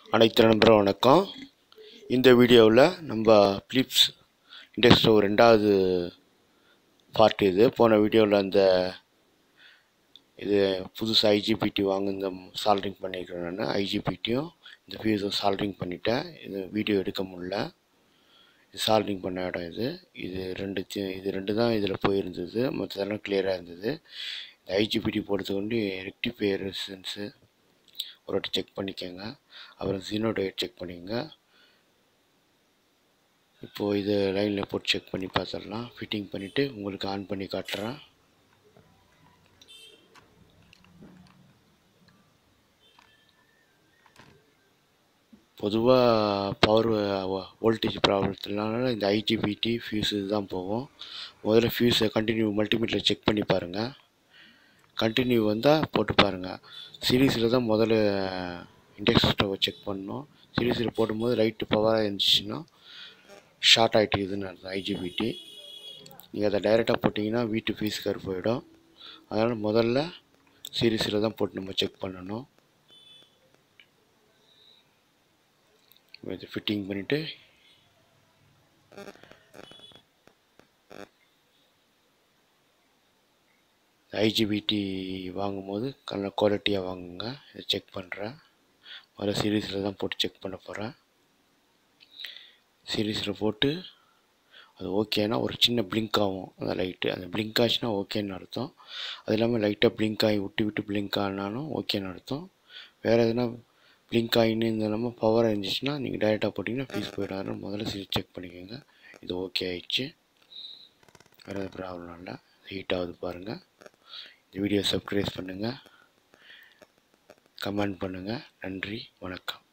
அனைத்து நண்பரும் வணக்கம் இந்த வீடியோவில் நம்ம பிலிப்ஸ் இண்டெக்ஸ் ஸ்டவ் ரெண்டாவது பார்ட் இது போன வீடியோவில் அந்த இது புதுசு ஐஜிபிடி வாங்க இந்த சால்ட்ரிங் பண்ணியிருக்கிறேன் நான் ஐஜிபிடியும் இந்த ஃபியூஸும் சால்ட்ரிங் பண்ணிட்டேன் இது வீடியோ எடுக்க முடில இது சால்ட்ரிங் பண்ண இடம் இது இது ரெண்டு தி- இது ரெண்டு தான் இதில் போயிருந்தது மற்றதெல்லாம் கிளியராக இருந்தது இந்த ஐஜிபிடி போடுறது கொண்டு ரெக்டிஃபையர் ரெசிஸ்டன்ஸு ஒரு வாட்டி செக் பண்ணிக்கோங்க அப்புறம் ஜீனோ டயட் செக் பண்ணிக்கோங்க இப்போது இது லைனில் போட்டு செக் பண்ணி பார்த்துடலாம் ஃபிட்டிங் பண்ணிவிட்டு உங்களுக்கு ஆன் பண்ணி காட்டுறேன் பொதுவாக பவர் வோல்டேஜ் ப்ராப்ளத்தினால இந்த ஐஜிபிடி ஃபியூஸ் இதுதான் போகும் முதல்ல ஃபியூஸை கண்டினியூ மல்டிமீட்டரில் செக் பண்ணி பாருங்கள் கண்டினியூ வந்தால் போட்டு பாருங்கள் சீரீஸில் தான் முதல்ல இண்டெக்ஸ் ஸ்டவ்வை செக் பண்ணணும் சீரீஸில் போடும்போது லைட்டு பவராக இருந்துச்சுன்னா ஷார்ட் ஆகிட்டுக்குதுன்னு அர்த்தம் ஐஜிபிடி நீங்கள் அதை டைரெக்டாக போட்டிங்கன்னா வீட்டு ஃபீஸ் கர் போயிடும் அதனால் முதல்ல சீரீஸில் தான் போட்டு நம்ம செக் பண்ணணும் இதை ஃபிட்டிங் பண்ணிவிட்டு ஐஜிபிடி வாங்கும்போது நல்ல குவாலிட்டியாக வாங்குங்க இதை செக் பண்ணுறேன் முதல்ல சீரீஸில் தான் போட்டு செக் பண்ண போகிறேன் சீரீஸில் போட்டு அது ஓகேனா ஒரு சின்ன பிளிங்க் ஆகும் அந்த லைட்டு அந்த பிளிங்க் ஆச்சுன்னா ஓகேன்னு அர்த்தம் அது இல்லாமல் லைட்டாக பிளிங்க் ஆகி விட்டு விட்டு பிளிங்க் ஆனாலும் ஓகேன்னு அர்த்தம் வேறு எதுனா பிளிங்க் ஆகின்னு இந்த இல்லாமல் பவர் இருந்துச்சுன்னா நீங்கள் டைரெக்டாக போட்டிங்கன்னா ஃபீஸ் போயிடும் அதனால முதல்ல சரி செக் பண்ணிக்கோங்க இது ஓகே ஆயிடுச்சு வேறு எதுவும் ப்ராப்ளம் இல்லை ஹீட் ஆகுது பாருங்கள் இந்த வீடியோ சப்ஸ்கிரைப் பண்ணுங்கள் கமெண்ட் பண்ணுங்கள் நன்றி வணக்கம்